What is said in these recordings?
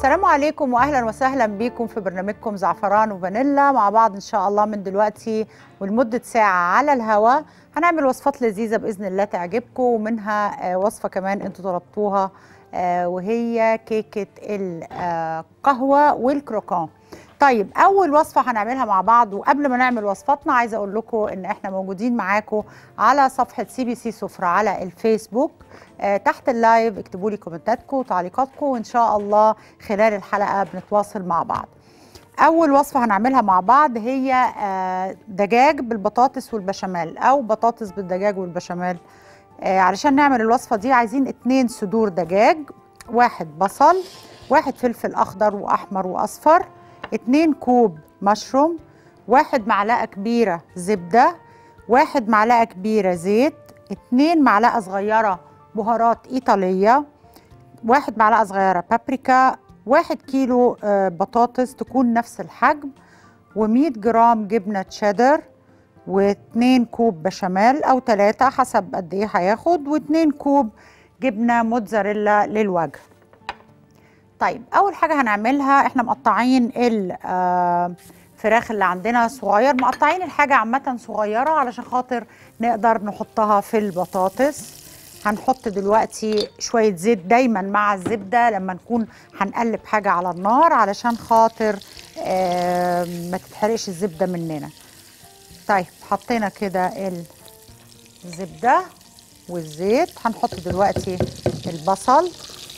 السلام عليكم واهلا وسهلا بيكم في برنامجكم زعفران وفانيلا مع بعض ان شاء الله من دلوقتي ولمده ساعه على الهواء هنعمل وصفات لذيذه باذن الله تعجبكم ومنها آه، وصفه كمان انتوا طلبتوها آه، وهي كيكه القهوه والكروكان طيب اول وصفه هنعملها مع بعض وقبل ما نعمل وصفاتنا عايزه اقول لكم ان احنا موجودين معاكم على صفحه سي بي سي سفره على الفيسبوك آه، تحت اللايف اكتبوا لي كومنتاتكم وتعليقاتكم وان شاء الله خلال الحلقه بنتواصل مع بعض اول وصفه هنعملها مع بعض هي آه، دجاج بالبطاطس والبشاميل او بطاطس بالدجاج والبشاميل آه، علشان نعمل الوصفه دي عايزين اتنين صدور دجاج واحد بصل واحد فلفل اخضر واحمر واصفر اتنين كوب مشروم واحد معلقه كبيره زبده واحد معلقه كبيره زيت اتنين معلقه صغيره بهارات ايطاليه واحد معلقه صغيره بابريكا واحد كيلو آه، بطاطس تكون نفس الحجم و100 جرام جبنه تشيدر واتنين كوب بشاميل او ثلاثة حسب قد ايه هياخد واتنين كوب جبنه موتزاريلا للوجه طيب اول حاجه هنعملها احنا مقطعين الفراخ اللي عندنا صغير مقطعين الحاجه عامه صغيره علشان خاطر نقدر نحطها في البطاطس هنحط دلوقتي شويه زيت دايما مع الزبده لما نكون هنقلب حاجه على النار علشان خاطر آه، ما تتحرقش الزبده مننا طيب حطينا كده الزبده والزيت هنحط دلوقتي البصل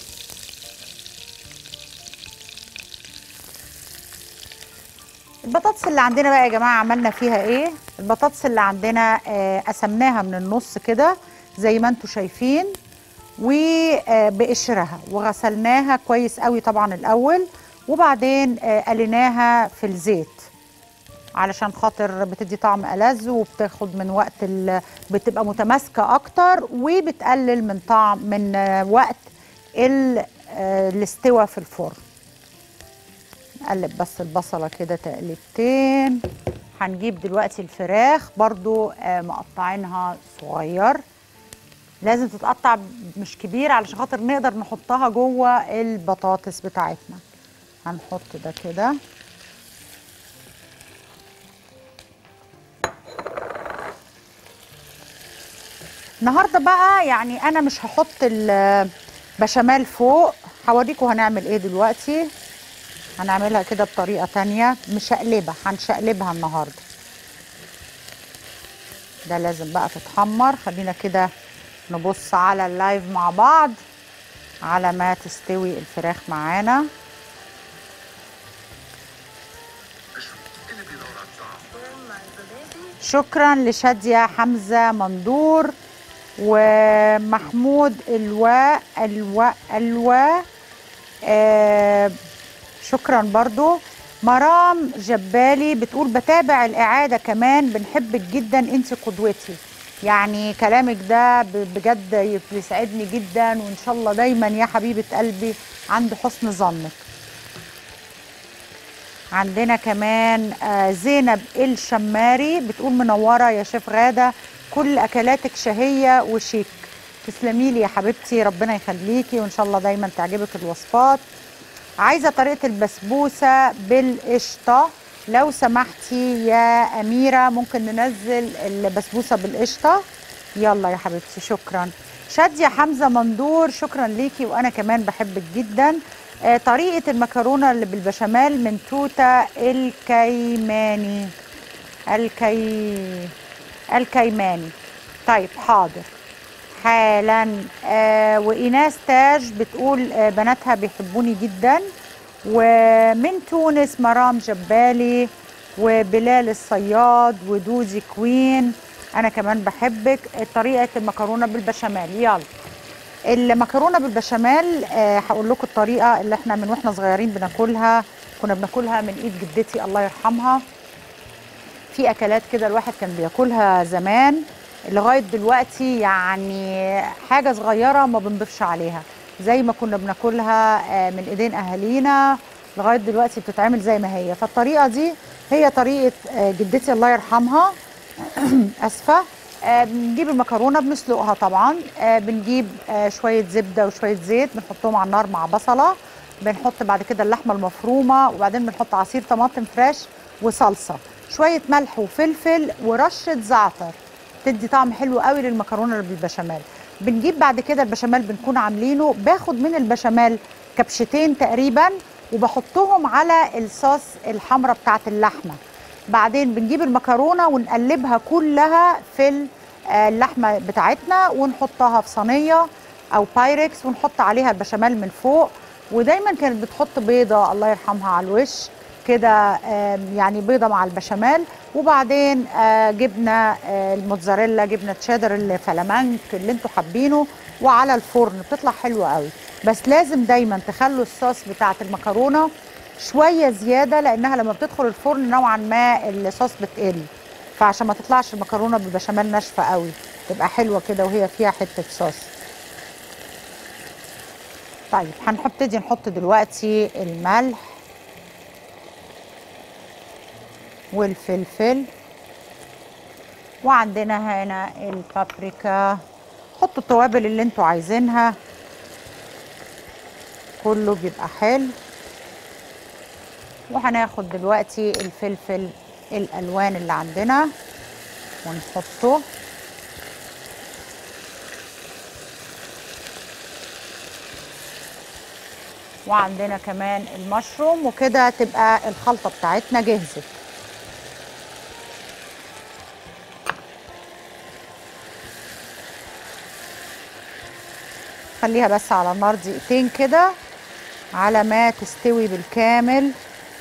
البطاطس اللي عندنا بقى يا جماعه عملنا فيها ايه البطاطس اللي عندنا آه، قسمناها من النص كده زي ما انتم شايفين وبقشرها وغسلناها كويس قوي طبعا الاول وبعدين آه، قليناها في الزيت علشان خاطر بتدي طعم ألذ وبتاخد من وقت ال... بتبقى متماسكة أكتر وبتقلل من طعم من آه، وقت ال... آه، الاستوى في الفرن نقلب بس البصلة كده تقلبتين هنجيب دلوقتي الفراخ برضو آه، مقطعينها صغير لازم تتقطع مش كبير علشان خاطر نقدر نحطها جوه البطاطس بتاعتنا هنحط ده كده النهارده بقى يعني انا مش هحط البشاميل فوق هوريكم هنعمل ايه دلوقتي هنعملها كده بطريقه تانية مشقلبه هنشقلبها النهارده ده لازم بقى تتحمر خلينا كده نبص على اللايف مع بعض على ما تستوي الفراخ معانا شكرا لشادية حمزة مندور ومحمود الواء الواء الواء آه شكرا برضو مرام جبالي بتقول بتابع الإعادة كمان بنحبك جدا انت قدوتي يعني كلامك ده ب- بجد يسعدني جدا وإن شاء الله دايما يا حبيبة قلبي عند حسن ظنك عندنا كمان آه، زينب الشماري بتقول منوره يا شيف غاده كل اكلاتك شهيه وشيك تسلمي لي يا حبيبتي ربنا يخليكي وان شاء الله دايما تعجبك الوصفات عايزه طريقه البسبوسه بالقشطه لو سمحتي يا اميره ممكن ننزل البسبوسه بالقشطه يلا يا حبيبتي شكرا شاديه حمزه مندور شكرا ليكي وانا كمان بحبك جدا آه، طريقه المكرونه اللي بالبشاميل من توته الكيماني الكي الكيماني طيب حاضر حالا آه وإيناس تاج بتقول آه بناتها بيحبوني جدا ومن تونس مرام جبالي وبلال الصياد ودوزي كوين أنا كمان بحبك طريقة المكرونة بالبشاميل يلا المكرونه بالبشاميل آه هقول لكم الطريقه اللي احنا من واحنا صغيرين بناكلها كنا بناكلها من ايد جدتي الله يرحمها في اكلات كده الواحد كان بياكلها زمان لغايه دلوقتي يعني حاجه صغيره ما بنضيفش عليها زي ما كنا بناكلها آه، من ايدين اهالينا لغايه دلوقتي بتتعمل زي ما هي فالطريقه دي هي طريقه آه، جدتي الله يرحمها اسفه آه، بنجيب المكرونه بنسلقها طبعا آه، بنجيب آه، شويه زبده وشويه زيت بنحطهم على النار مع بصله بنحط بعد كده اللحمه المفرومه وبعدين بنحط عصير طماطم فريش وصلصه شويه ملح وفلفل ورشه زعتر تدي طعم حلو قوي للمكرونه بالبشاميل بنجيب بعد كده البشاميل بنكون عاملينه باخد من البشاميل كبشتين تقريبا وبحطهم على الصوص الحمراء بتاعت اللحمه بعدين بنجيب المكرونه ونقلبها كلها في اللحمه بتاعتنا ونحطها في صينيه او بايركس ونحط عليها البشاميل من فوق ودايما كانت بتحط بيضه الله يرحمها على الوش كده يعني بيضه مع البشاميل وبعدين جبنه الموتزاريلا جبنه تشيدر الفلامنك اللي انتوا حابينه وعلى الفرن بتطلع حلوه قوي بس لازم دايما تخلوا الصوص بتاعت المكرونه شويه زياده لانها لما بتدخل الفرن نوعا ما الصوص بتقل فعشان ما تطلعش المكرونه بالبشاميل ناشفه قوي تبقى حلوه كده وهي فيها حته صوص طيب هنبتدي نحط دلوقتي الملح والفلفل وعندنا هنا البابريكا حطوا التوابل اللي انتوا عايزينها كله بيبقى حلو وهناخد دلوقتي الفلفل الالوان اللي عندنا ونحطه وعندنا كمان المشروم وكده تبقى الخلطه بتاعتنا جهزت خليها بس على النار دقيقتين كده على ما تستوي بالكامل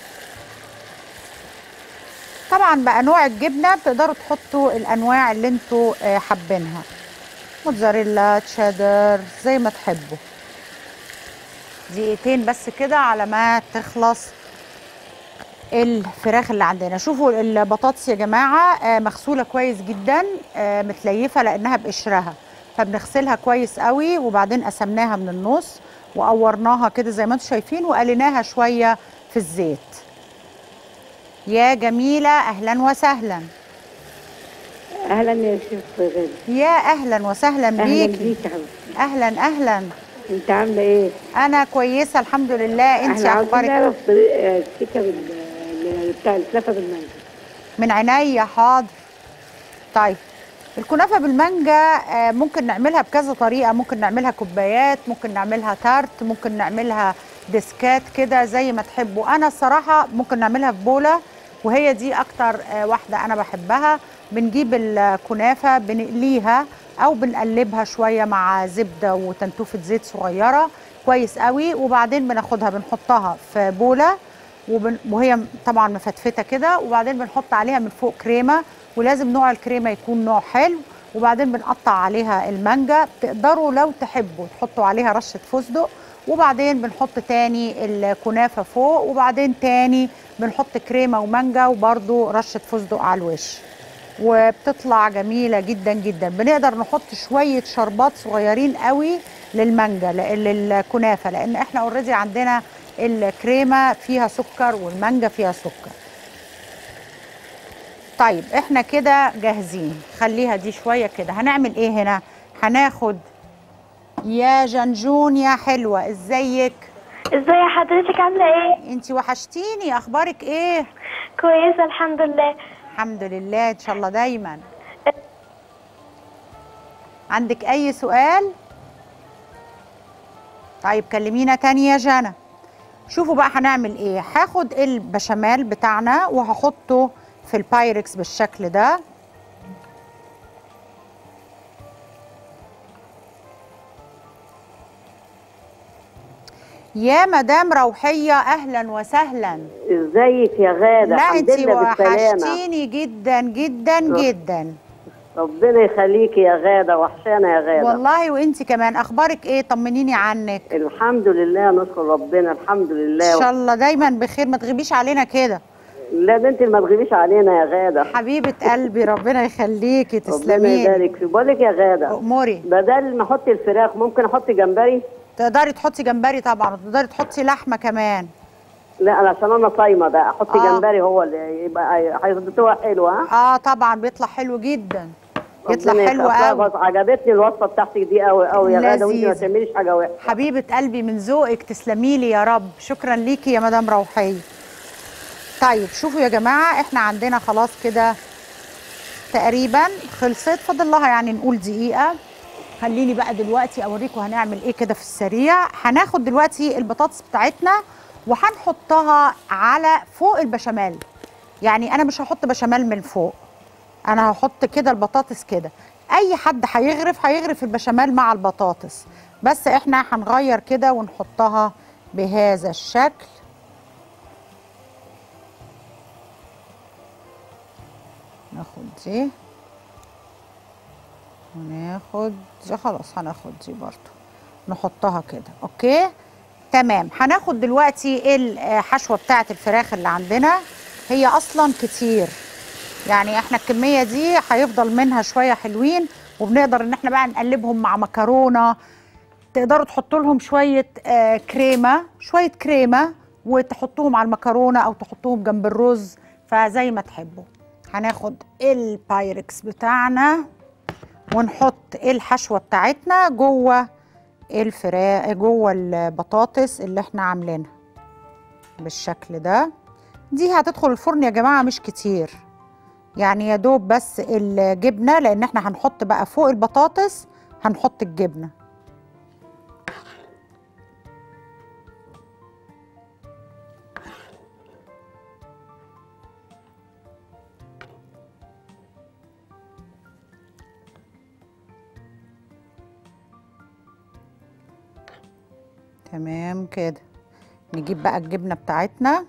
طبعا بقى نوع الجبنه بتقدروا تحطوا الانواع اللي انتوا حابينها موتزاريلا تشيدر زي ما تحبوا دقيقتين بس كده على ما تخلص الفراخ اللي عندنا شوفوا البطاطس يا جماعه مغسوله كويس جدا متليفه لانها بقشرها فبنغسلها كويس قوي وبعدين قسمناها من النص وقورناها كده زي ما انتم شايفين وقليناها شويه في الزيت يا جميله اهلا وسهلا اهلا يا شيخ غالي يا اهلا وسهلا اهلا بيك بيك يا حبيبتي اهلا اهلا انت عامله ايه؟ انا كويسه الحمد لله انت احنا عاوزين اخبارك نعرف طريق آه، الكيكه بال- اللي بتاع الكنافه بالمانجا من عينيا حاضر طيب الكنافه بالمانجا آه، ممكن نعملها بكذا طريقه ممكن نعملها كوبايات ممكن نعملها تارت ممكن نعملها ديسكات كده زي ما تحبوا انا الصراحه ممكن نعملها في بوله وهي دي اكتر آه، واحده انا بحبها بنجيب الكنافه بنقليها او بنقلبها شويه مع زبده وتنتوفه زيت صغيره كويس قوي وبعدين بناخدها بنحطها في بوله وبن... وهي طبعا مفتفته كده وبعدين بنحط عليها من فوق كريمه ولازم نوع الكريمه يكون نوع حلو وبعدين بنقطع عليها المانجا تقدروا لو تحبوا تحطوا عليها رشه فستق وبعدين بنحط تاني الكنافه فوق وبعدين تاني بنحط كريمه ومانجا وبرده رشه فستق على الوش وبتطلع جميله جدا جدا بنقدر نحط شويه شربات صغيرين قوي للمانجا لأ- للكنافه لان احنا اوريدي عندنا الكريمه فيها سكر والمانجا فيها سكر طيب احنا كده جاهزين خليها دي شويه كده هنعمل ايه هنا هناخد يا جنجون يا حلوه ازيك ازاي حضرتك عاملة ايه؟ انتي وحشتيني اخبارك ايه كويسة الحمد لله الحمد لله ان شاء الله دايما عندك اي سؤال طيب كلمينا تاني يا جانا شوفوا بقى هنعمل ايه هاخد البشاميل بتاعنا وهحطه في البايركس بالشكل ده يا مدام روحية أهلا وسهلا ازيك يا غاده لا الحمد انتي لله بالسلامه وحشتيني جدا جدا جدا ربنا يخليكي يا غاده وحشانه يا غاده والله وانتي كمان اخبارك ايه طمنيني عنك الحمد لله نشكر ربنا الحمد ان لله شاء الله دايما بخير ما تغيبيش علينا كده لا ده انت ما تغيبيش علينا يا غاده حبيبه قلبي ربنا يخليكي ربنا تسلمي يبارك فيك بقول لك يا غاده اموري بدل ما احط الفراخ ممكن احط جمبري تقدري تحطي جمبري طبعا وتقدري تحطي لحمه كمان لا أنا عشان انا صايمه بقى احط آه. جمبري هو اللي يبقى هيظبطوها حلوه ها اه طبعا بيطلع حلو جدا يطلع ربنا حلو يخليها. قوي بس عجبتني الوصفه بتاعتك دي قوي قوي يا غاده وانت ما لذيذ. تعمليش حاجه وحشه حبيبه قلبي من ذوقك تسلمي لي يا رب شكرا ليكي يا مدام روحيه طيب شوفوا يا جماعه احنا عندنا خلاص كده تقريبا خلصت فاضل لها يعني نقول دقيقه خليني بقى دلوقتي اوريكم هنعمل ايه كده في السريع هناخد دلوقتي البطاطس بتاعتنا وهنحطها على فوق البشاميل يعني انا مش هحط بشاميل من فوق انا هحط كده البطاطس كده اي حد هيغرف هيغرف البشاميل مع البطاطس بس احنا هنغير كده ونحطها بهذا الشكل ناخد دي وناخد دي خلاص هناخد دي برضو نحطها كده اوكي تمام هناخد دلوقتي الحشوه بتاعه الفراخ اللي عندنا هي اصلا كتير يعني احنا الكميه دي هيفضل منها شويه حلوين وبنقدر ان احنا بقى نقلبهم مع مكرونه تقدروا تحطوا لهم شويه آه كريمه شويه كريمه وتحطوهم على المكرونه او تحطوهم جنب الرز فزي ما تحبوا هناخد البايركس بتاعنا ونحط الحشوه بتاعتنا جوه الفراخ جوه البطاطس اللي احنا عاملينها بالشكل ده دي هتدخل الفرن يا جماعه مش كتير يعني يا دوب بس الجبنه لان احنا هنحط بقى فوق البطاطس هنحط الجبنه تمام كده نجيب بقى الجبنه بتاعتنا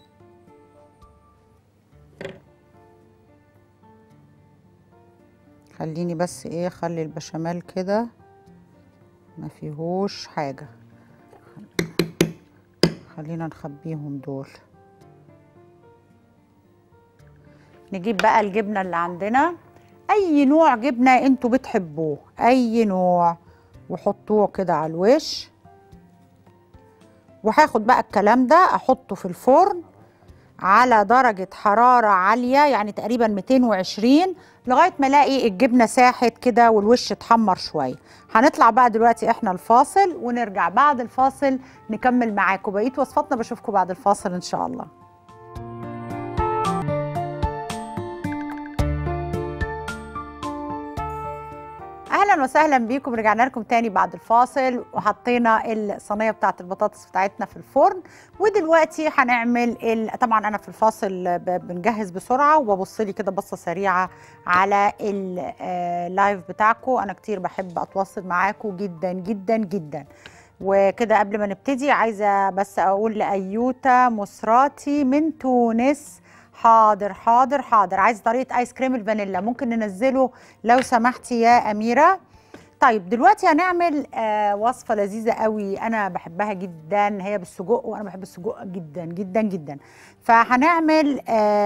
خليني بس ايه خلي البشاميل كده ما فيهوش حاجه خلينا نخبيهم دول نجيب بقى الجبنه اللي عندنا اي نوع جبنه انتوا بتحبوه اي نوع وحطوه كده على الوش وهاخد بقى الكلام ده احطه في الفرن على درجة حرارة عالية يعني تقريبا 220 لغاية ما الاقي الجبنة ساحت كده والوش اتحمر شوية هنطلع بقى دلوقتي احنا الفاصل ونرجع بعد الفاصل نكمل معاكم بقية وصفاتنا بشوفكم بعد الفاصل ان شاء الله اهلا وسهلا بيكم رجعنا لكم تاني بعد الفاصل وحطينا الصينيه بتاعه البطاطس بتاعتنا في الفرن ودلوقتي هنعمل ال... طبعا انا في الفاصل ب- بنجهز بسرعه وببص لي كده بصه سريعه على اللايف بتاعكم انا كتير بحب اتواصل معاكم جدا جدا جدا وكده قبل ما نبتدي عايزه بس اقول لايوتا مسراتي من تونس حاضر حاضر حاضر عايز طريقه ايس كريم الفانيلا ممكن ننزله لو سمحتي يا اميره طيب دلوقتي هنعمل آه وصفه لذيذه قوي انا بحبها جدا هي بالسجق وانا بحب السجق جدا جدا جدا فهنعمل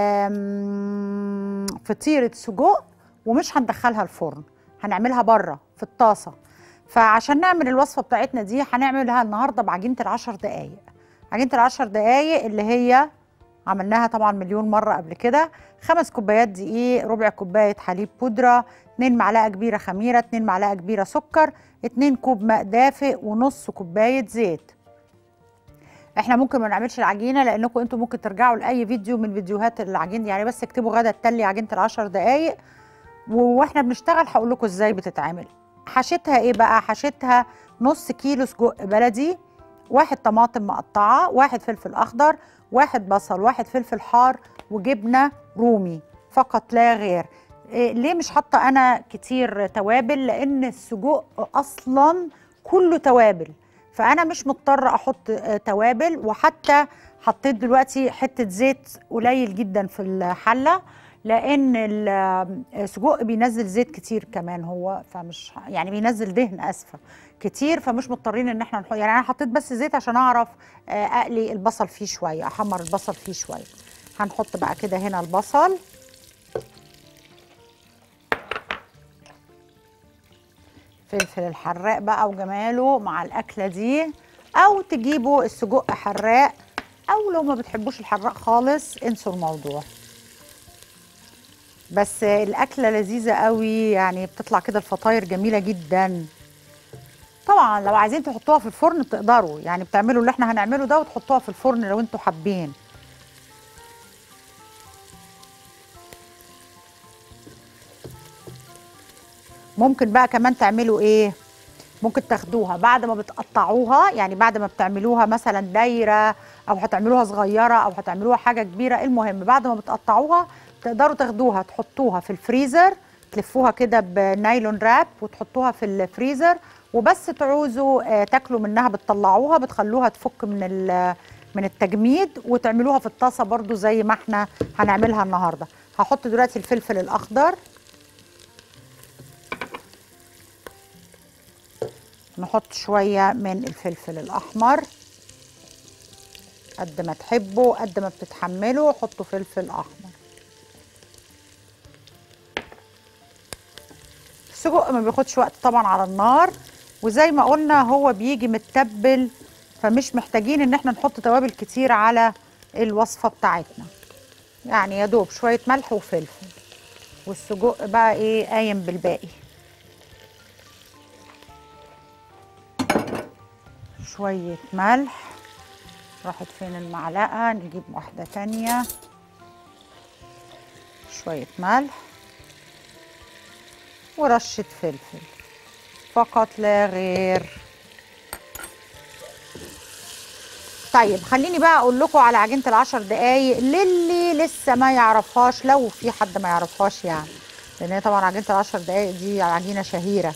آم، فطيره سجق ومش هندخلها الفرن هنعملها بره في الطاسه فعشان نعمل الوصفه بتاعتنا دي هنعملها النهارده بعجينه العشر دقايق عجينه العشر دقايق اللي هي عملناها طبعا مليون مرة قبل كده خمس كوبايات دقيق ربع كوباية حليب بودرة اتنين معلقة كبيرة خميرة اتنين معلقة كبيرة سكر اتنين كوب ماء دافئ ونص كوباية زيت احنا ممكن ما نعملش العجينه لانكم انتم ممكن ترجعوا لاي فيديو من فيديوهات العجين يعني بس اكتبوا غدا التلي عجينه العشر دقايق و- واحنا بنشتغل هقول لكم ازاي بتتعمل حشيتها ايه بقى حشيتها نص كيلو سجق بلدي واحد طماطم مقطعه واحد فلفل اخضر واحد بصل واحد فلفل حار وجبنه رومي فقط لا غير إيه ليه مش حاطه انا كتير توابل لان السجق اصلا كله توابل فانا مش مضطره احط آه، توابل وحتى حطيت دلوقتي حته زيت قليل جدا في الحله لان السجق بينزل زيت كتير كمان هو فمش يعني بينزل دهن اسفه كتير فمش مضطرين ان احنا نحط يعني انا حطيت بس زيت عشان اعرف آه، اقلي البصل فيه شويه احمر البصل فيه شويه هنحط بقى كده هنا البصل فلفل الحراق بقى وجماله مع الاكله دي او تجيبوا السجق حراق او لو ما بتحبوش الحراق خالص انسوا الموضوع بس الاكله لذيذه قوي يعني بتطلع كده الفطاير جميله جدا طبعا لو عايزين تحطوها في الفرن تقدروا يعني بتعملوا اللي احنا هنعمله ده وتحطوها في الفرن لو انتوا حابين ممكن بقى كمان تعملوا ايه ممكن تاخدوها بعد ما بتقطعوها يعني بعد ما بتعملوها مثلا دايره او هتعملوها صغيره او هتعملوها حاجه كبيره المهم بعد ما بتقطعوها تقدروا تاخدوها تحطوها في الفريزر تلفوها كده بنايلون راب وتحطوها في الفريزر وبس تعوزوا آه، تاكلوا منها بتطلعوها بتخلوها تفك من ال- من التجميد وتعملوها في الطاسه برضو زي ما احنا هنعملها النهارده هحط دلوقتي الفلفل الاخضر نحط شويه من الفلفل الاحمر قد ما تحبوا قد ما بتتحملوا حطوا فلفل احمر السجق ما بياخدش وقت طبعا على النار وزي ما قلنا هو بيجي متبل فمش محتاجين ان احنا نحط توابل كتير على الوصفه بتاعتنا يعني يا دوب شويه ملح وفلفل والسجق بقى ايه قايم بالباقي شويه ملح راحت فين المعلقه نجيب واحده تانية شويه ملح ورشه فلفل فقط لا غير طيب خليني بقى اقول لكم على عجينه العشر دقايق للي لسه ما يعرفهاش لو في حد ما يعرفهاش يعني لان هي طبعا عجينه العشر دقايق دي عجينه شهيره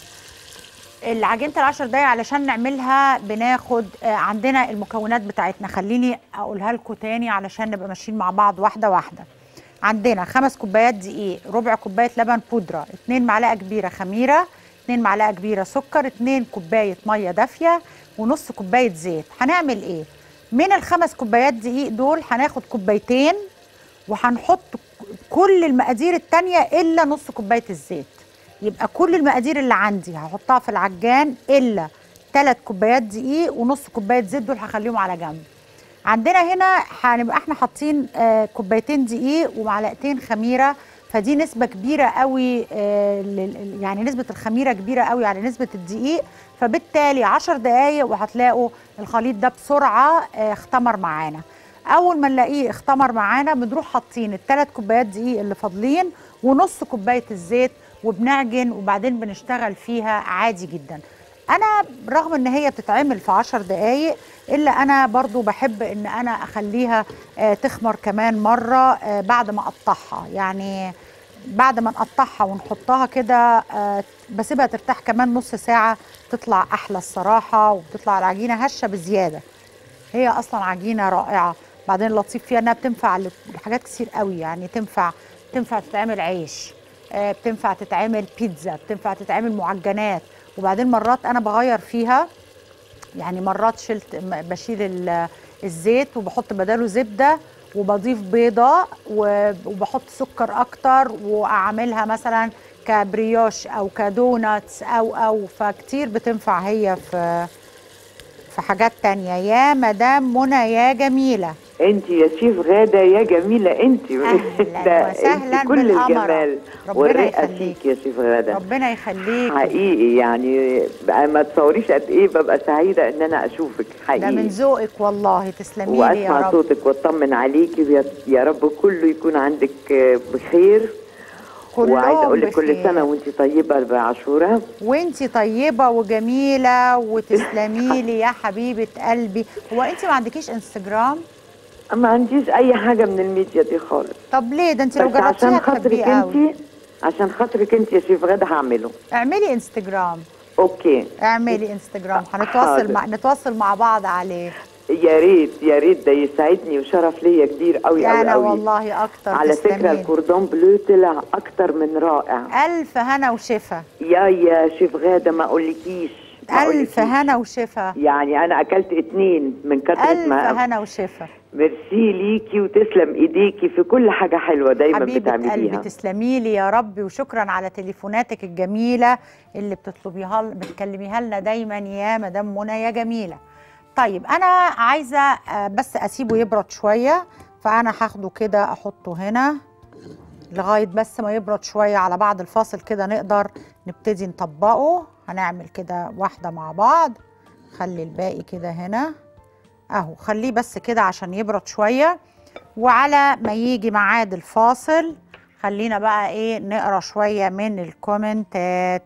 العجينه العشر دقايق علشان نعملها بناخد آه، عندنا المكونات بتاعتنا خليني اقولها لكم تاني علشان نبقى ماشيين مع بعض واحده واحده عندنا خمس كوبايات دقيق ربع كوبايه لبن بودره اتنين معلقه كبيره خميره اتنين معلقه كبيره سكر اتنين كوبايه ميه دافيه ونص كوبايه زيت هنعمل ايه من الخمس كوبايات دقيق دول هناخد كوبايتين وهنحط كل المقادير التانية إلا نص كوباية الزيت يبقى كل المقادير اللي عندي هحطها في العجان إلا ثلاث كوبايات دقيق ونص كوباية زيت دول هخليهم على جنب عندنا هنا هنبقى احنا حاطين آه، كوبايتين دقيق ومعلقتين خميره فدي نسبه كبيره قوي آه، لل- يعني نسبه الخميره كبيره قوي على نسبه الدقيق فبالتالي 10 دقائق وهتلاقوا الخليط ده بسرعه آه، اختمر معانا اول ما نلاقيه اختمر معانا بنروح حاطين الثلاث كوبايات دقيق اللي فاضلين ونص كوبايه الزيت وبنعجن وبعدين بنشتغل فيها عادي جدا انا رغم ان هي بتتعمل في عشر دقايق الا انا برضو بحب ان انا اخليها آه، تخمر كمان مره آه، بعد ما اقطعها يعني بعد ما نقطعها ونحطها كده آه، بسيبها ترتاح كمان نص ساعه تطلع احلى الصراحه وبتطلع العجينه هشه بزياده هي اصلا عجينه رائعه بعدين اللطيف فيها انها بتنفع لحاجات كتير قوي يعني تنفع تنفع تتعمل عيش آه، بتنفع تتعمل بيتزا بتنفع تتعمل معجنات وبعدين مرات انا بغير فيها يعني مرات شلت م- بشيل ال- الزيت وبحط بداله زبده وبضيف بيضه و- وبحط سكر اكتر واعملها مثلا كبريوش او كدوناتس او او فكتير بتنفع هي في في حاجات تانية يا مدام منى يا جميلة انت يا شيف غاده يا جميله انت أهلاً ده وسهلاً انت كل بالقمرة. الجمال ربنا والرئه يخليك. فيك يا شيف غاده ربنا يخليك حقيقي يعني بقى ما تصوريش قد ايه ببقى سعيده ان انا اشوفك ده من حقيقي ذوقك والله تسلمي لي يا واسمع رب صوتك واطمن عليكي يا- يا رب كله يكون عندك آه، بخير كلهم وعايزه اقول لك كل بخير. سنه وانت طيبه بعاشوره وانتي طيبة وجميلة وتسلمي لي يا حبيبة قلبي هو انتي ما عندكيش انستجرام ما عنديش اي حاجه من الميديا دي خالص طب ليه ده انت لو بس عشان جربتيها خاطرك تحبيه قوي انت عشان خاطرك انت يا شيف غاده هعمله اعملي انستجرام اوكي اعملي انستجرام حاضر. هنتواصل مع نتواصل مع بعض عليه يا ريت يا ريت ده يسعدني وشرف ليا كبير قوي قوي انا قوي والله اكتر على تسلمي فكره لي. الكوردون بلو طلع اكتر من رائع الف هنا وشفا يا يا شيف غاده ما اقولكيش ما الف أقولكيش. هنا وشفا يعني انا اكلت اتنين من كتره الف ما هنا وشفا ميرسي ليكي وتسلم ايديكي في كل حاجه حلوه دايما حبيبة قلبي بتعمليها تسلمي لي يا رب وشكرا على تليفوناتك الجميلة اللي بتطلبيها بتكلميها لنا دايما يا مدام منى يا جميلة طيب أنا عايزة آه، بس أسيبه يبرد شوية فأنا هاخده كده أحطه هنا لغايه بس ما يبرد شويه على بعد الفاصل كده نقدر نبتدي نطبقه هنعمل كده واحده مع بعض خلي الباقي كده هنا اهو خليه بس كده عشان يبرد شويه وعلى ما يجي ميعاد الفاصل خلينا بقى ايه نقرا شويه من الكومنتات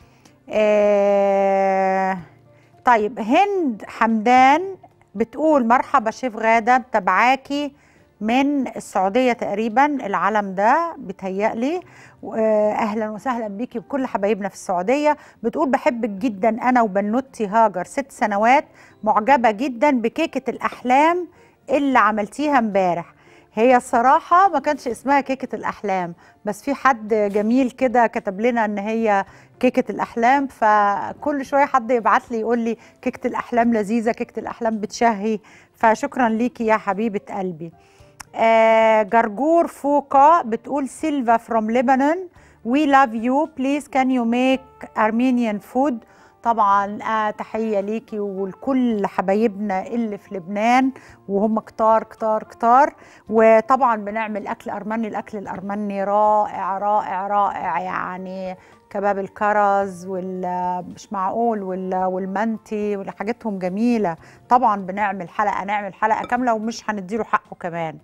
آه طيب هند حمدان بتقول مرحبا شيف غاده متابعاكي من السعوديه تقريبا العلم ده بتهيألي آه، اهلا وسهلا بيكي بكل حبايبنا في السعوديه بتقول بحبك جدا انا وبنوتي هاجر ست سنوات معجبه جدا بكيكه الاحلام اللي عملتيها امبارح هي الصراحة ما كانش اسمها كيكة الأحلام بس في حد جميل كده كتب لنا إن هي كيكة الأحلام فكل شوية حد يبعت لي يقول لي كيكة الأحلام لذيذة كيكة الأحلام بتشهي فشكرا ليكي يا حبيبة قلبي آه جرجور فوقا بتقول سيلفا from Lebanon we love you please can you make Armenian food طبعا آه تحية ليكي ولكل حبايبنا اللي في لبنان وهم كتار كتار كتار وطبعا بنعمل أكل أرمني الأكل الأرمني رائع رائع رائع يعني كباب الكرز وال مش معقول وال والمنتي وحاجاتهم جميلة طبعا بنعمل حلقة نعمل حلقة كاملة ومش هنديله حقه كمان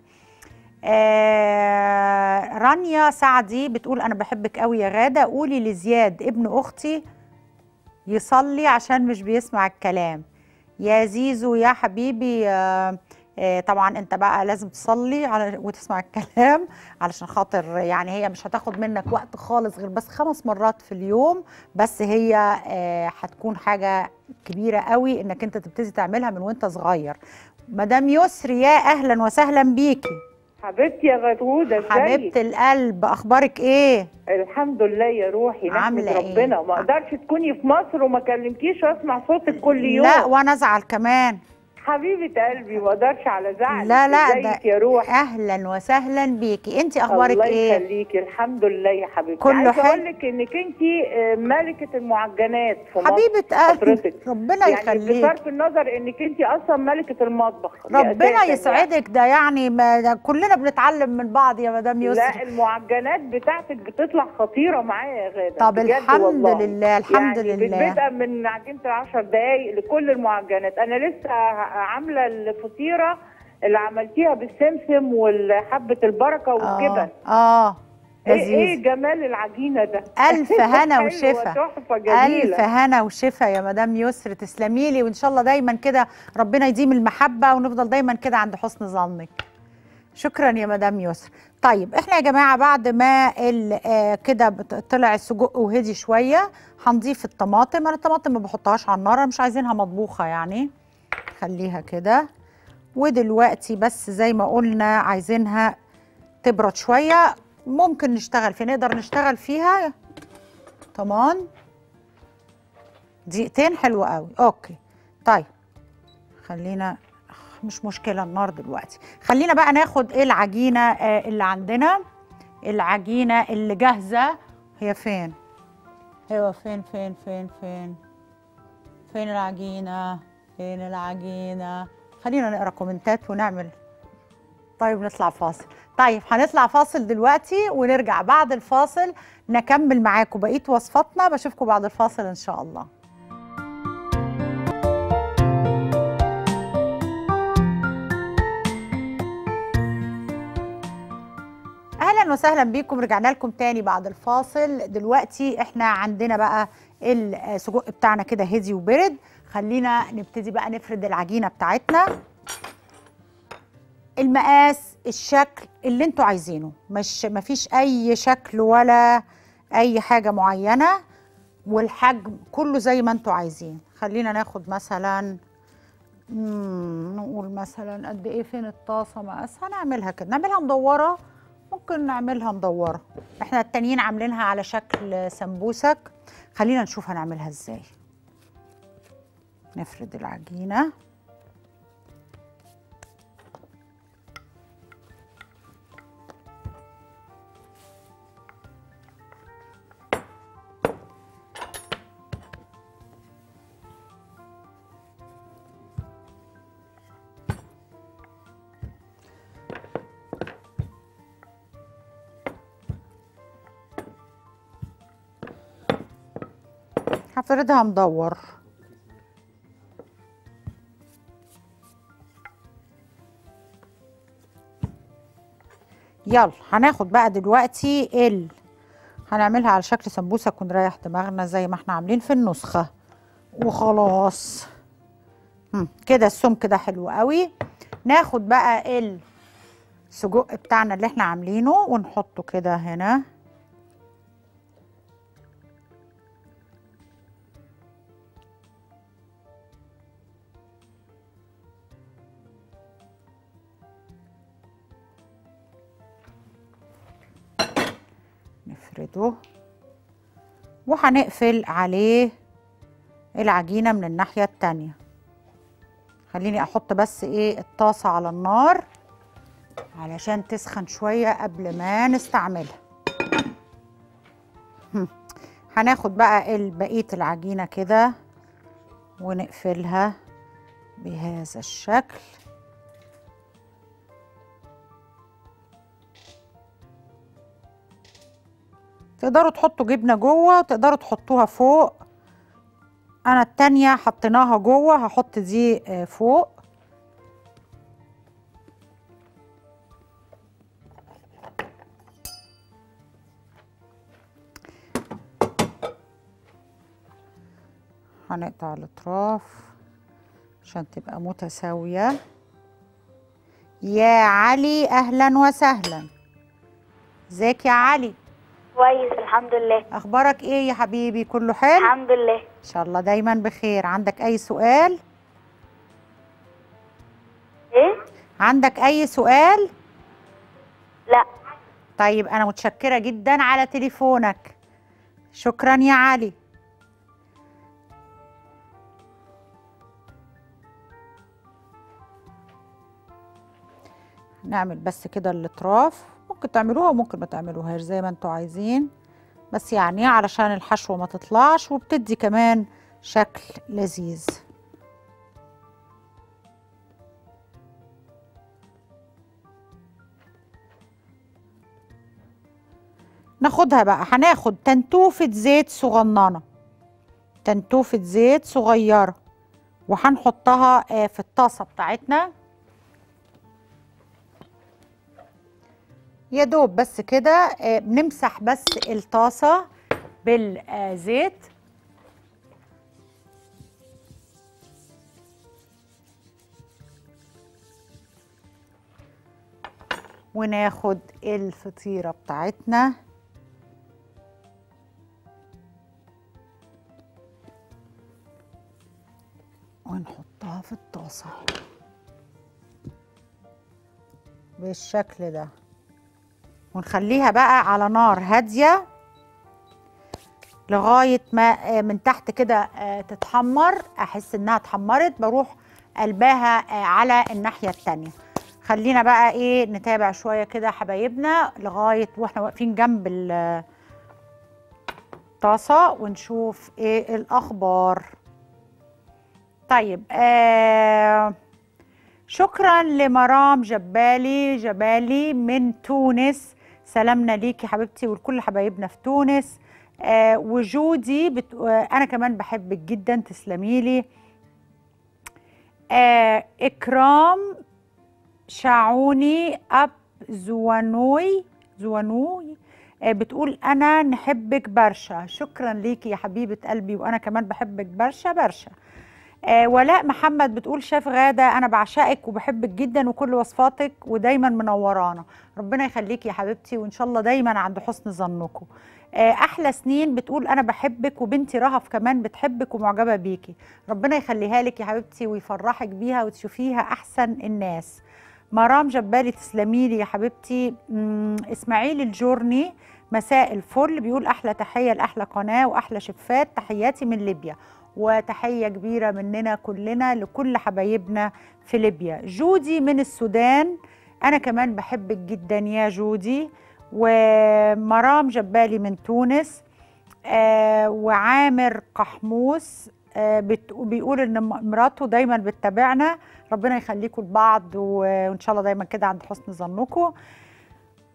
آه رانيا سعدي بتقول انا بحبك قوي يا غاده قولي لزياد ابن اختي يصلي عشان مش بيسمع الكلام يا زيزو يا حبيبي آه آه طبعا انت بقى لازم تصلي على وتسمع الكلام علشان خاطر يعني هي مش هتاخد منك وقت خالص غير بس خمس مرات في اليوم بس هي آه هتكون حاجه كبيره قوي انك انت تبتدي تعملها من وانت صغير مدام يسري يا اهلا وسهلا بيكي حبيبتي يا غدودة ازيك؟ حبيبه القلب اخبارك ايه الحمد لله يا روحي نحمد عاملة إيه؟ ربنا ما اقدرش تكوني في مصر وما كلمكيش واسمع صوتك كل يوم لا وانا ازعل كمان حبيبه قلبي ما اقدرش على زعل لا لا ده ازيك يا روحي اهلا وسهلا بيكي انت اخبارك الله ايه يخليكي الحمد لله يا حبيبتي كله عايزه حلو؟ اقول لك انك انت ملكه المعجنات في مصر حبيبه قلبي حضرتك. ربنا يعني يخليك بصرف النظر انك انت اصلا ملكه المطبخ دي ربنا أساساً يعني. يسعدك ده يعني ما ده كلنا بنتعلم من بعض يا مدام لا يسري المعجنات بتاعتك بتطلع خطيره معايا يا غاده طب بجد الحمد والله. لله الحمد يعني لله بتبقى من عجينه العشر دقايق لكل المعجنات انا لسه عامله الفطيره اللي عملتيها بالسمسم وحبه البركه والجبن اه اه ايه لذيذ ايه جمال العجينه ده الف هنا حلوة، وشفا تحفه جميله الف هنا وشفا يا مدام يسر تسلمي لي وان شاء الله دايما كده ربنا يديم المحبه ونفضل دايما كده عند حسن ظنك شكرا يا مدام يسر طيب احنا يا جماعه بعد ما ال- آه كده بت- طلع السجق وهدي شويه هنضيف الطماطم انا الطماطم ما بحطهاش على النار أنا مش عايزينها مطبوخه يعني خليها كده ودلوقتي بس زي ما قلنا عايزينها تبرد شويه ممكن نشتغل فيها نقدر نشتغل فيها طمان دقيقتين حلوة قوي اوكي طيب خلينا مش مشكلة النار دلوقتي خلينا بقى ناخد ايه العجينة آه، اللي عندنا العجينة اللي جاهزة هي فين ايوه فين فين فين فين فين العجينة فين العجينة خلينا نقرا كومنتات ونعمل طيب نطلع فاصل طيب هنطلع فاصل دلوقتي ونرجع بعد الفاصل نكمل معاكم بقية وصفاتنا بشوفكم بعد الفاصل ان شاء الله اهلا وسهلا بيكم رجعنا لكم تاني بعد الفاصل دلوقتي احنا عندنا بقى السجق بتاعنا كده هدي وبرد خلينا نبتدي بقى نفرد العجينه بتاعتنا المقاس الشكل اللي انتوا عايزينه مش مفيش اي شكل ولا اي حاجه معينه والحجم كله زي ما انتوا عايزين خلينا ناخد مثلا مم، نقول مثلا قد ايه فين الطاسه مقاسها نعملها كده نعملها مدوره ممكن نعملها مدوره احنا التانيين عاملينها على شكل سمبوسك خلينا نشوف هنعملها ازاي نفرد العجينه هنفردها مدور يلا هناخد بقى دلوقتي ال هنعملها على شكل سمبوسه كون رايح دماغنا زي ما احنا عاملين في النسخه وخلاص هم، كده السمك ده حلو قوي ناخد بقى السجق بتاعنا اللي احنا عاملينه ونحطه كده هنا نفرده وهنقفل عليه العجينة من الناحية التانية خليني احط بس ايه الطاسة على النار علشان تسخن شوية قبل ما نستعملها هم. هناخد بقى ال- بقية العجينة كده ونقفلها بهذا الشكل تقدروا تحطوا جبنة جوه تقدروا تحطوها فوق انا التانية حطيناها جوه هحط دي آه، فوق هنقطع الاطراف عشان تبقى متساوية يا علي اهلا وسهلا ازيك يا علي كويس الحمد لله اخبارك ايه يا حبيبي كله حلو الحمد لله ان شاء الله دايما بخير عندك اي سؤال ايه عندك اي سؤال لا طيب انا متشكره جدا على تليفونك شكرا يا علي نعمل بس كده الاطراف ممكن تعملوها وممكن ما تعملوهاش زي ما انتوا عايزين بس يعني علشان الحشوه ما تطلعش وبتدي كمان شكل لذيذ ناخدها بقى هناخد تنتوفة زيت صغننة تنتوفة زيت صغيرة وهنحطها آه، في الطاسة بتاعتنا يا دوب بس كده آه، بنمسح بس الطاسة بالزيت وناخد الفطيرة بتاعتنا ونحطها في الطاسة بالشكل ده ونخليها بقى على نار هادية لغاية ما آه، من تحت كده آه، تتحمر أحس إنها اتحمرت بروح قلباها آه، على الناحية التانية خلينا بقى إيه نتابع شوية كده حبايبنا لغاية وإحنا واقفين جنب ال- الطاسة ونشوف إيه الأخبار طيب آه شكرا لمرام جبالي جبالي من تونس سلامنا ليكي حبيبتي ولكل حبايبنا في تونس آه وجودي بت... آه انا كمان بحبك جدا تسلمي لي آه اكرام شعوني اب زوانوي زوانوي آه بتقول انا نحبك برشا شكرا ليكي يا حبيبه قلبي وانا كمان بحبك برشا برشا آه ولاء محمد بتقول شاف غادة أنا بعشقك وبحبك جدا وكل وصفاتك ودايما منورانا ربنا يخليكي يا حبيبتي وإن شاء الله دايما عند حسن ظنكم آه أحلى سنين بتقول أنا بحبك وبنتي رهف كمان بتحبك ومعجبة بيكي ربنا يخليها لك يا حبيبتي ويفرحك بيها وتشوفيها أحسن الناس مرام جبالي تسلمي لي يا حبيبتي مم، إسماعيل الجورني مساء الفل بيقول أحلى تحية لأحلى قناة وأحلى شفات تحياتي من ليبيا وتحية كبيرة مننا كلنا لكل حبايبنا في ليبيا جودي من السودان أنا كمان بحبك جدا يا جودي ومرام جبالي من تونس آه وعامر قحموس آه بت- بيقول ان م- مراته دايما بتتابعنا ربنا يخليكم لبعض و- وان شاء الله دايما كده عند حسن ظنكم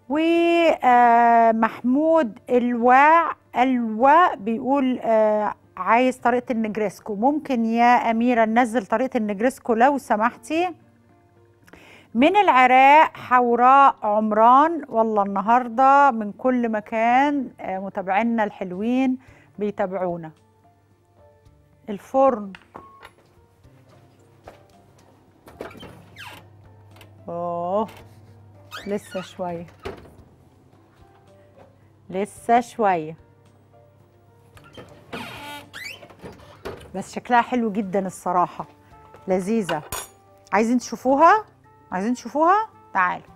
ومحمود الواع الوا بيقول آه عايز طريقه النجريسكو ممكن يا اميره ننزل طريقه النجريسكو لو سمحتي من العراق حوراء عمران والله النهارده من كل مكان آه، متابعينا الحلوين بيتابعونا الفرن اوه لسه شويه لسه شويه بس شكلها حلو جدا الصراحه لذيذه عايزين تشوفوها عايزين تشوفوها تعالوا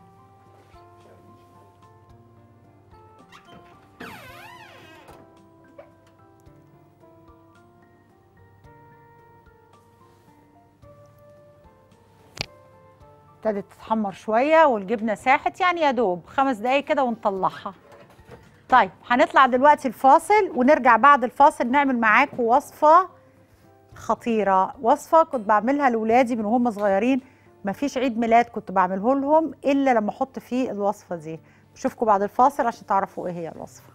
ابتدت تتحمر شويه والجبنه ساحت يعني يا دوب خمس دقايق كده ونطلعها طيب هنطلع دلوقتي الفاصل ونرجع بعد الفاصل نعمل معاكم وصفه خطيره وصفه كنت بعملها لاولادي من وهم صغيرين مفيش عيد ميلاد كنت بعمله لهم الا لما احط فيه الوصفه دي بشوفكم بعد الفاصل عشان تعرفوا ايه هي الوصفه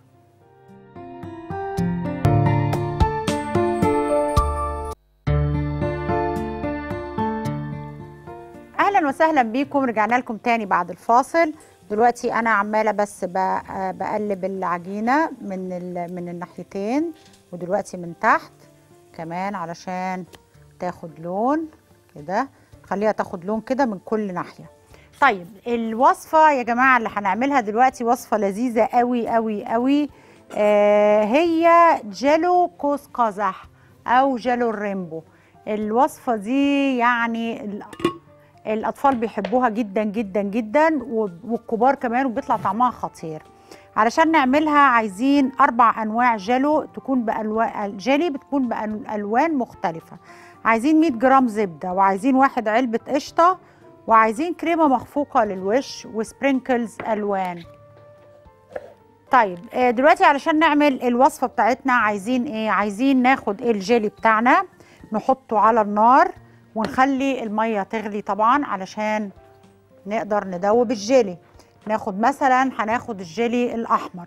اهلا وسهلا بيكم رجعنا لكم تاني بعد الفاصل دلوقتي انا عماله بس ب- بقلب العجينه من ال- من الناحيتين ودلوقتي من تحت كمان علشان تاخد لون كده خليها تاخد لون كده من كل ناحيه طيب الوصفه يا جماعه اللي هنعملها دلوقتي وصفه لذيذه قوي قوي قوي آه هي جيلو قوس قزح او جيلو الريمبو الوصفه دي يعني ال- الاطفال بيحبوها جدا جدا جدا وب- والكبار كمان وبيطلع طعمها خطير علشان نعملها عايزين اربع انواع جيلو تكون بالوان جيلي بتكون بالوان مختلفه عايزين 100 جرام زبده وعايزين واحد علبه قشطه وعايزين كريمه مخفوقه للوش وسبرينكلز الوان طيب آه، دلوقتي علشان نعمل الوصفه بتاعتنا عايزين ايه عايزين ناخد الجيلي بتاعنا نحطه على النار ونخلي الميه تغلي طبعا علشان نقدر ندوب الجيلي ناخد مثلا هناخد الجيلي الاحمر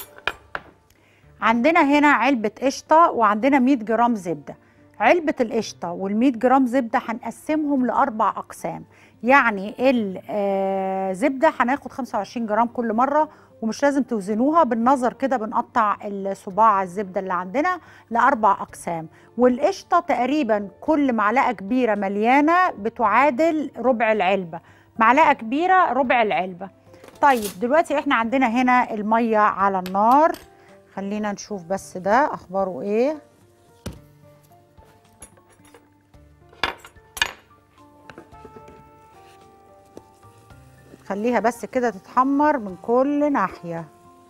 عندنا هنا علبه قشطه وعندنا 100 جرام زبده علبه القشطه وال100 جرام زبده هنقسمهم لاربع اقسام يعني الزبده هناخد 25 جرام كل مره ومش لازم توزنوها بالنظر كده بنقطع الصباع الزبده اللي عندنا لاربع اقسام والقشطه تقريبا كل معلقه كبيره مليانه بتعادل ربع العلبه معلقه كبيره ربع العلبه طيب دلوقتي احنا عندنا هنا الميه على النار خلينا نشوف بس ده اخباره ايه خليها بس كده تتحمر من كل ناحيه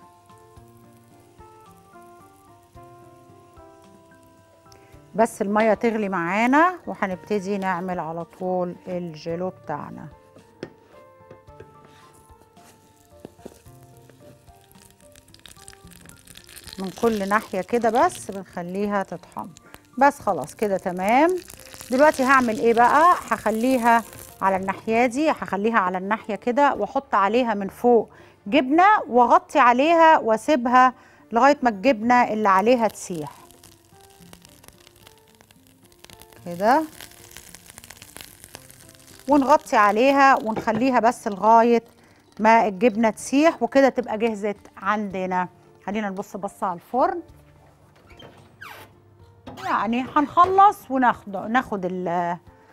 بس الميه تغلي معانا وهنبتدي نعمل على طول الجيلو بتاعنا من كل ناحيه كده بس بنخليها تتحمر بس خلاص كده تمام دلوقتي هعمل ايه بقى هخليها على الناحيه دي هخليها على الناحيه كده واحط عليها من فوق جبنه واغطي عليها واسيبها لغايه ما الجبنه اللي عليها تسيح كده ونغطي عليها ونخليها بس لغايه ما الجبنه تسيح وكده تبقى جهزت عندنا خلينا نبص بصه على الفرن يعني هنخلص وناخد ناخد ال-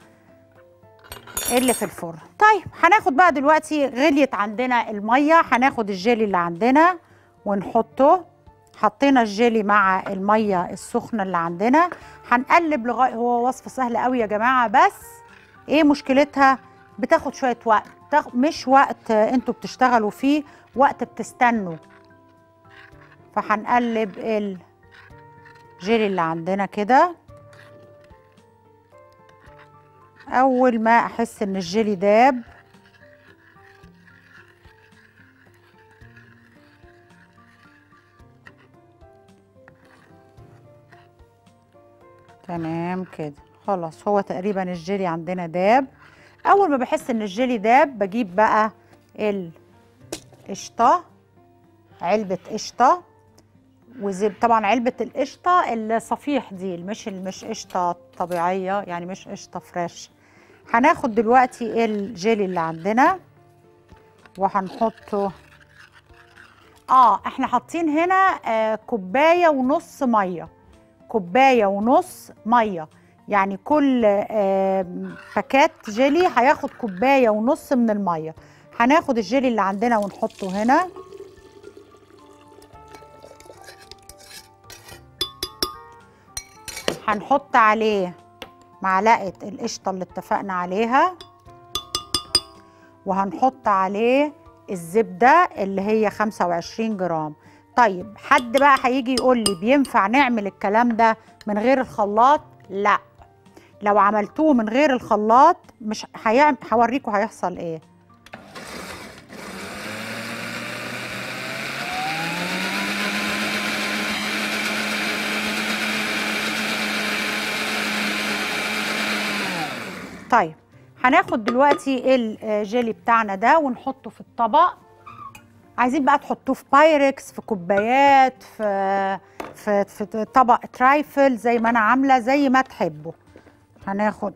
اللي في الفرن طيب هناخد بقى دلوقتي غليت عندنا الميه هناخد الجيلي اللي عندنا ونحطه حطينا الجيلي مع الميه السخنه اللي عندنا هنقلب لغايه هو وصفه سهله قوي يا جماعه بس ايه مشكلتها بتاخد شويه وقت تاخ- مش وقت آه، انتوا بتشتغلوا فيه وقت بتستنوا فهنقلب الجيلي اللي عندنا كده اول ما احس ان الجيلي داب تمام كده خلاص هو تقريبا الجيلي عندنا داب اول ما بحس ان الجيلي داب بجيب بقى القشطه علبه قشطه وزب طبعا علبه القشطه الصفيح دي مش مش قشطه طبيعيه يعني مش قشطه فريش هناخد دلوقتي الجيلي اللي عندنا وهنحطه اه احنا حاطين هنا آه كوبايه ونص ميه كوبايه ونص ميه يعني كل آه باكات جيلي هياخد كوبايه ونص من الميه هناخد الجيلي اللي عندنا ونحطه هنا هنحط عليه معلقه القشطه اللي اتفقنا عليها وهنحط عليه الزبده اللي هي 25 جرام طيب حد بقى هيجي يقول لي بينفع نعمل الكلام ده من غير الخلاط لا لو عملتوه من غير الخلاط مش هيعمل هوريكم هيحصل ايه طيب هناخد دلوقتي الجيلي بتاعنا ده ونحطه في الطبق عايزين بقى تحطوه في بايركس في كوبايات في في في طبق ترايفل زي ما انا عامله زي ما تحبوا هناخد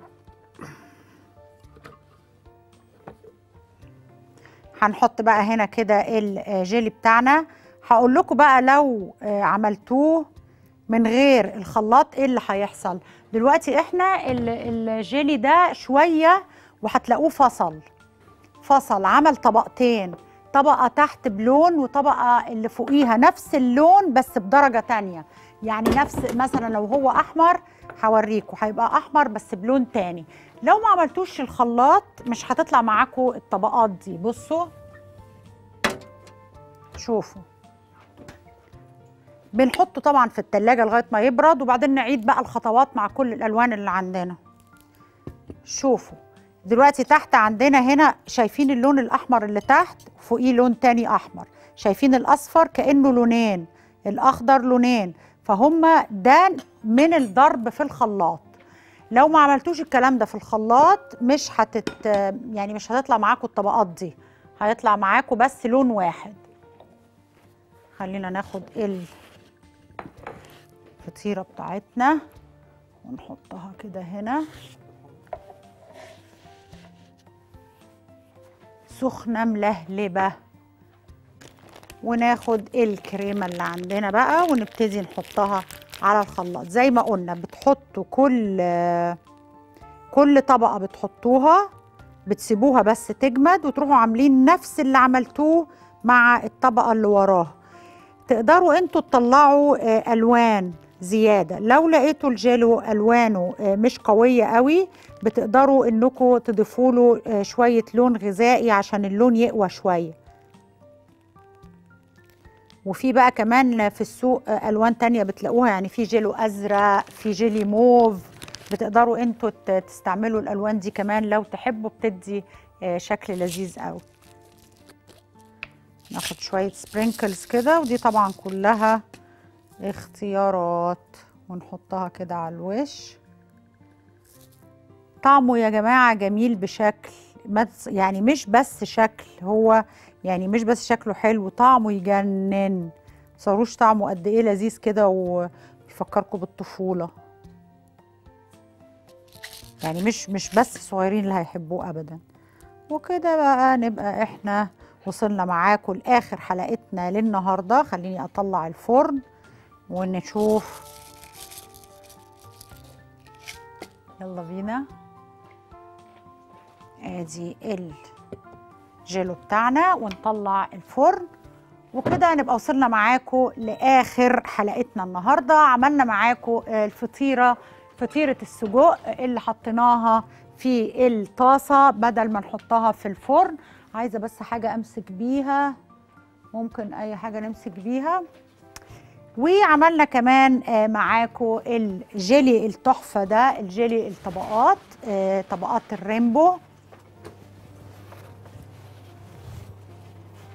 هنحط بقى هنا كده الجيلي بتاعنا هقول لكم بقى لو عملتوه من غير الخلاط ايه اللي هيحصل دلوقتي احنا الجيلي ده شويه وهتلاقوه فصل فصل عمل طبقتين طبقه تحت بلون وطبقه اللي فوقيها نفس اللون بس بدرجه تانية يعني نفس مثلا لو هو احمر هوريكم هيبقى احمر بس بلون تاني لو ما عملتوش الخلاط مش هتطلع معاكم الطبقات دي بصوا شوفوا بنحطه طبعا في التلاجة لغاية ما يبرد وبعدين نعيد بقى الخطوات مع كل الألوان اللي عندنا شوفوا دلوقتي تحت عندنا هنا شايفين اللون الأحمر اللي تحت فوقيه لون تاني أحمر شايفين الأصفر كأنه لونين الأخضر لونين فهم ده من الضرب في الخلاط لو ما عملتوش الكلام ده في الخلاط مش هتت يعني مش هتطلع معاكم الطبقات دي هيطلع معاكم بس لون واحد خلينا ناخد الفطيرة بتاعتنا ونحطها كده هنا سخنة ملهلبة وناخد الكريمة اللي عندنا بقى ونبتدي نحطها على الخلاط زي ما قلنا بتحطوا كل كل طبقة بتحطوها بتسيبوها بس تجمد وتروحوا عاملين نفس اللي عملتوه مع الطبقة اللي وراها تقدروا انتوا تطلعوا الوان زياده لو لقيتوا الجيلو الوانه مش قويه قوي بتقدروا انكم تضيفوا له شويه لون غذائي عشان اللون يقوى شويه وفي بقى كمان في السوق الوان تانية بتلاقوها يعني في جيلو ازرق في جيلي موف بتقدروا انتوا تستعملوا الالوان دي كمان لو تحبوا بتدي شكل لذيذ قوي ناخد شوية سبرينكلز كده ودي طبعا كلها اختيارات ونحطها كده على الوش طعمه يا جماعة جميل بشكل يعني مش بس شكل هو يعني مش بس شكله حلو طعمه يجنن متصوروش طعمه قد ايه لذيذ كده ويفكركم بالطفولة يعني مش مش بس الصغيرين اللي هيحبوه ابدا وكده بقى نبقى احنا وصلنا معاكم لاخر حلقتنا للنهارده خليني اطلع الفرن ونشوف يلا بينا ادي الجيلو بتاعنا ونطلع الفرن وكده نبقى وصلنا معاكم لاخر حلقتنا النهارده عملنا معاكم الفطيره فطيره السجق اللي حطيناها في الطاسه بدل ما نحطها في الفرن عايزه بس حاجه امسك بيها ممكن اي حاجه نمسك بيها وعملنا كمان معاكم الجيلي التحفه ده الجيلي الطبقات طبقات الريمبو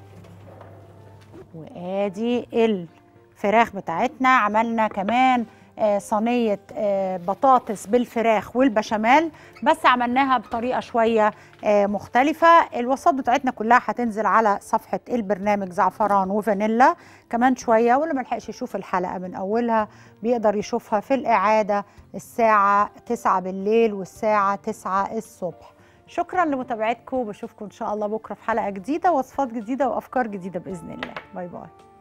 وادي الفراخ بتاعتنا عملنا كمان آه، صينيه آه، بطاطس بالفراخ والبشاميل بس عملناها بطريقه شويه آه، مختلفه الوصفات بتاعتنا كلها هتنزل على صفحه البرنامج زعفران وفانيلا كمان شويه واللي ملحقش يشوف الحلقه من اولها بيقدر يشوفها في الاعاده الساعه 9 بالليل والساعه 9 الصبح شكرا لمتابعتكم وبشوفكم ان شاء الله بكره في حلقه جديده وصفات جديده وافكار جديده باذن الله باي باي